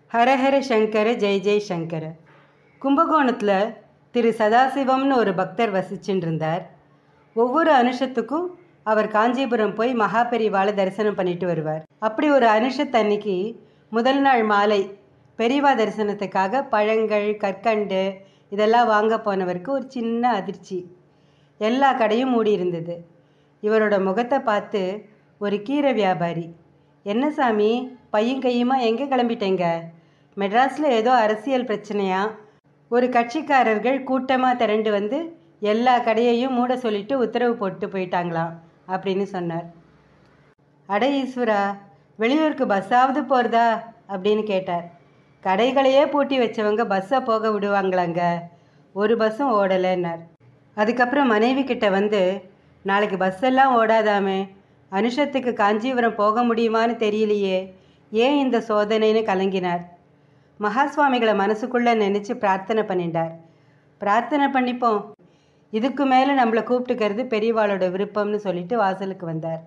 ஹரஹர சங்கர ஜெய் ஜெய் சங்கர கும்பகோணத்தில் திரு சதாசிவம்னு ஒரு பக்தர் வசிச்சுட்டு இருந்தார் ஒவ்வொரு அனுஷத்துக்கும் அவர் காஞ்சிபுரம் போய் மகாபெரிவாளை தரிசனம் பண்ணிட்டு வருவார் அப்படி ஒரு அனுஷத்தன்னைக்கு முதல் நாள் மாலை பெரியவா தரிசனத்துக்காக பழங்கள் கற்கண்டு இதெல்லாம் வாங்க போனவருக்கு ஒரு சின்ன அதிர்ச்சி எல்லா கடையும் மூடி இருந்தது இவரோட முகத்தை பார்த்து ஒரு கீரை வியாபாரி என்ன சாமி பையன் கையுமா எங்கே கிளம்பிட்டேங்க மெட்ராஸில் ஏதோ அரசியல் பிரச்சனையா ஒரு கட்சிக்காரர்கள் கூட்டமாக திரண்டு வந்து எல்லா கடையையும் மூட சொல்லிட்டு உத்தரவு போட்டு போயிட்டாங்களாம் அப்படின்னு சொன்னார் அட ஈஸ்வரா வெளியூருக்கு பஸ்ஸாவது போகிறதா அப்படின்னு கேட்டார் கடைகளையே பூட்டி வச்சவங்க பஸ்ஸை போக விடுவாங்களாங்க ஒரு பஸ்ஸும் ஓடலைன்னார் அதுக்கப்புறம் மனைவி கிட்ட வந்து நாளைக்கு பஸ் எல்லாம் ஓடாதாமே அனுஷத்துக்கு காஞ்சிபுரம் போக முடியுமான்னு தெரியலையே ஏன் இந்த சோதனைன்னு கலங்கினார் மகாஸ்வாமிகளை மனசுக்குள்ளே நினச்சி பிரார்த்தனை பண்ணிட்டார் பிரார்த்தனை பண்ணிப்போம் இதுக்கு மேலே நம்மளை கூப்பிட்டுக்கிறது பெரியவாளோட விருப்பம்னு சொல்லிட்டு வாசலுக்கு வந்தார்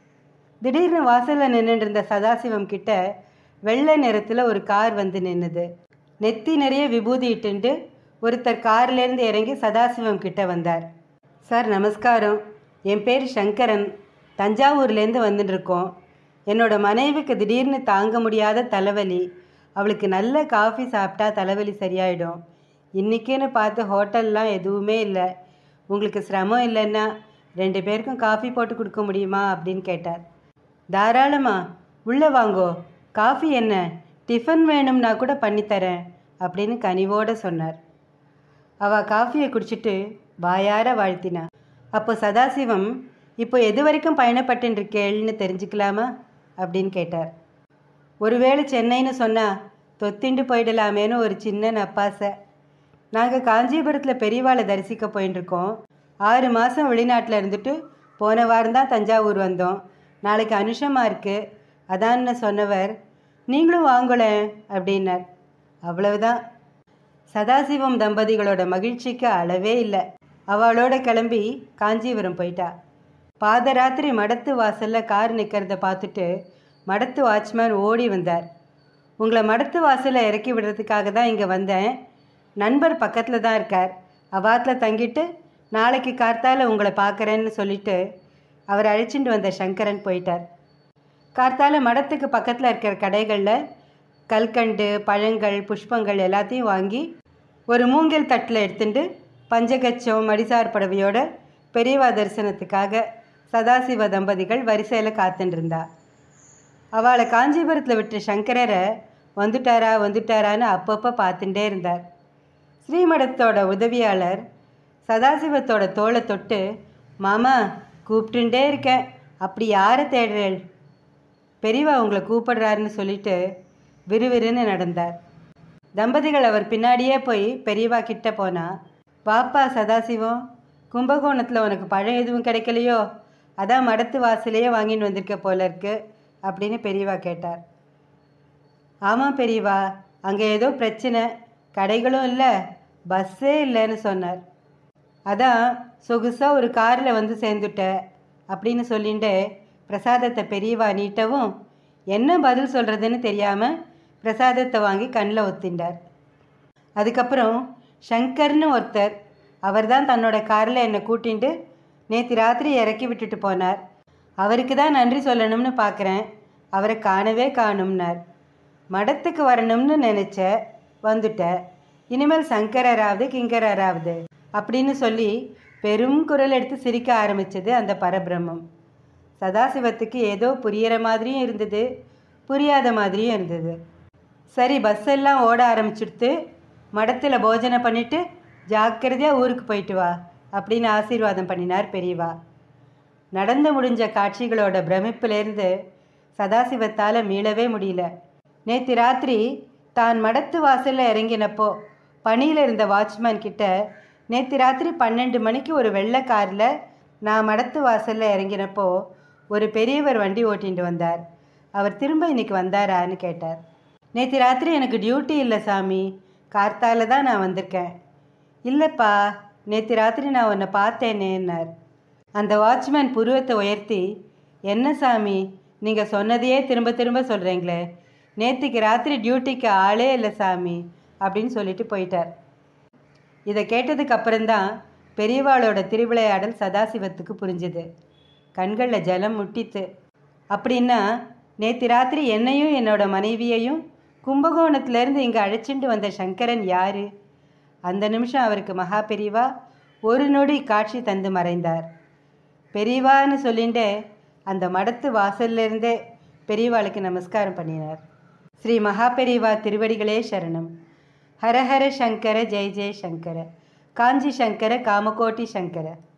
திடீர்னு வாசலில் நின்றுட்டு இருந்த சதாசிவம் கிட்ட வெள்ளை நிறத்தில் ஒரு கார் வந்து நின்னுது நெத்தி நிறைய விபூதி இட்டுண்டு ஒருத்தர் கார்லேருந்து இறங்கி சதாசிவம் கிட்ட வந்தார் சார் நமஸ்காரம் என் பேர் சங்கரன் தஞ்சாவூர்லேருந்து வந்துட்டு இருக்கோம் என்னோட மனைவிக்கு திடீர்னு தாங்க முடியாத தலைவலி அவளுக்கு நல்ல காஃபி சாப்பிட்டா தலைவலி சரியாயிடும் இன்றைக்கின்னு பார்த்து ஹோட்டல்லாம் எதுவுமே இல்லை உங்களுக்கு சிரமம் இல்லைன்னா ரெண்டு பேருக்கும் காஃபி போட்டு கொடுக்க முடியுமா அப்படின்னு கேட்டார் தாராளமா உள்ளே வாங்கோ காஃபி என்ன டிஃபன் வேணும்னா கூட பண்ணித்தரேன் அப்படின்னு கனிவோடு சொன்னார் அவள் காஃபியை குடிச்சிட்டு வாயார வாழ்த்தினா அப்போ சதாசிவம் இப்போ எது வரைக்கும் பயணப்பட்டுருக்கேள்னு தெரிஞ்சுக்கலாமா அப்படின்னு கேட்டார் ஒருவேளை சென்னைன்னு சொன்னால் தொத்திண்டு போயிடலாமேன்னு ஒரு சின்ன நப்பாசை நாங்கள் காஞ்சிபுரத்தில் பெரியவாளை தரிசிக்க போயின்னு இருக்கோம் ஆறு மாதம் வெளிநாட்டில் இருந்துட்டு போன வாரம் தான் தஞ்சாவூர் வந்தோம் நாளைக்கு அனுஷமாக இருக்குது அதான்னு சொன்னவர் நீங்களும் வாங்கலேன் அப்படின்னார் அவ்வளவுதான் சதாசிவம் தம்பதிகளோட மகிழ்ச்சிக்கு அளவே இல்லை அவளோட கிளம்பி காஞ்சிபுரம் போயிட்டா பாதராத்திரி மடத்து வாசலில் கார் நிற்கிறத பார்த்துட்டு மடத்து வாட்ச்மேன் ஓடி வந்தார் உங்களை மடத்து வாசலில் இறக்கி விடுறதுக்காக தான் இங்கே வந்தேன் நண்பர் பக்கத்தில் தான் இருக்கார் அவாத்தில் தங்கிட்டு நாளைக்கு கார்த்தால உங்களை பார்க்குறேன்னு சொல்லிட்டு அவர் அழைச்சிட்டு வந்த சங்கரன் போயிட்டார் கார்த்தால மடத்துக்கு பக்கத்தில் இருக்கிற கடைகளில் கல்கண்டு பழங்கள் புஷ்பங்கள் எல்லாத்தையும் வாங்கி ஒரு மூங்கில் தட்டில் எடுத்துட்டு பஞ்சகச்சம் மடிசார் படவையோட பெரியவா தரிசனத்துக்காக சதாசிவ தம்பதிகள் வரிசையில் காத்துட்டு இருந்தா அவளை காஞ்சிபுரத்தில் விட்ட சங்கரரை வந்துட்டாரா வந்துட்டாரான்னு அப்பப்போ பார்த்துட்டே இருந்தார் ஸ்ரீமடத்தோட உதவியாளர் சதாசிவத்தோட தோளை தொட்டு மாமா கூப்பிட்டுட்டே இருக்கேன் அப்படி யாரை தேடுறேள் பெரியவா உங்களை கூப்பிடுறாருன்னு சொல்லிட்டு விறுவிறுன்னு நடந்தார் தம்பதிகள் அவர் பின்னாடியே போய் பெரியவா கிட்ட போனா பாப்பா சதாசிவம் கும்பகோணத்தில் உனக்கு பழம் எதுவும் கிடைக்கலையோ அதான் மடத்து வாசலையே வாங்கின்னு வந்திருக்க போல இருக்கு அப்படின்னு பெரியவா கேட்டார் ஆமாம் பெரியவா அங்கே ஏதோ பிரச்சனை கடைகளும் இல்லை பஸ்ஸே இல்லைன்னு சொன்னார் அதான் சொகுசாக ஒரு காரில் வந்து சேர்ந்துட்ட அப்படின்னு சொல்லிட்டு பிரசாதத்தை பெரியவா நீட்டவும் என்ன பதில் சொல்கிறதுன்னு தெரியாமல் பிரசாதத்தை வாங்கி கண்ணில் ஒத்திண்டார் அதுக்கப்புறம் ஷங்கர்னு ஒருத்தர் அவர் தான் தன்னோட காரில் என்னை கூட்டிட்டு நேற்று ராத்திரி இறக்கி விட்டுட்டு போனார் அவருக்கு தான் நன்றி சொல்லணும்னு பார்க்குறேன் அவரை காணவே காணும்னார் மடத்துக்கு வரணும்னு நினச்ச வந்துட்ட இனிமேல் சங்கரராவது கிங்கரராவது அப்படின்னு சொல்லி பெரும் குரல் எடுத்து சிரிக்க ஆரம்பிச்சது அந்த பரபிரம்மம் சதாசிவத்துக்கு ஏதோ புரியற மாதிரியும் இருந்தது புரியாத மாதிரியும் இருந்தது சரி பஸ் எல்லாம் ஓட ஆரம்பிச்சுடுத்து மடத்தில் போஜனை பண்ணிட்டு ஜாக்கிரதையாக ஊருக்கு போயிட்டு வா அப்படின்னு ஆசீர்வாதம் பண்ணினார் பெரியவா நடந்து முடிஞ்ச காட்சிகளோட பிரமிப்பிலேருந்து சதாசிவத்தால் மீளவே முடியல நேற்று ராத்திரி தான் மடத்து வாசலில் இறங்கினப்போ பணியில் இருந்த வாட்ச்மேன் கிட்ட நேற்று ராத்திரி பன்னெண்டு மணிக்கு ஒரு வெள்ளை காரில் நான் மடத்து வாசலில் இறங்கினப்போ ஒரு பெரியவர் வண்டி ஓட்டிட்டு வந்தார் அவர் திரும்ப இன்னைக்கு வந்தாரான்னு கேட்டார் நேற்று ராத்திரி எனக்கு டியூட்டி இல்லை சாமி கார்த்தால தான் நான் வந்திருக்கேன் இல்லைப்பா நேற்று ராத்திரி நான் உன்னை பார்த்தேனேன்னார் அந்த வாட்ச்மேன் புருவத்தை உயர்த்தி என்ன சாமி நீங்கள் சொன்னதையே திரும்ப திரும்ப சொல்கிறீங்களே நேற்றுக்கு ராத்திரி டியூட்டிக்கு ஆளே இல்லை சாமி அப்படின்னு சொல்லிட்டு போயிட்டார் இதை கேட்டதுக்கு அப்புறம்தான் பெரியவாளோட திருவிளையாடல் சதாசிவத்துக்கு புரிஞ்சுது கண்களில் ஜலம் முட்டித்து அப்படின்னா நேற்று ராத்திரி என்னையும் என்னோட மனைவியையும் கும்பகோணத்துலேருந்து இங்கே அழைச்சிட்டு வந்த சங்கரன் யாரு அந்த நிமிஷம் அவருக்கு மகா பெரியவா ஒரு நொடி காட்சி தந்து மறைந்தார் பெரியவான்னு சொல்லிட்டு அந்த மடத்து வாசல்ல இருந்தே பெரியவாளுக்கு நமஸ்காரம் பண்ணினார் ஸ்ரீ மகா பெரியவா திருவடிகளே சரணம் ஹரஹர சங்கர ஜெய ஜெய சங்கர காஞ்சி சங்கர காமகோட்டி சங்கர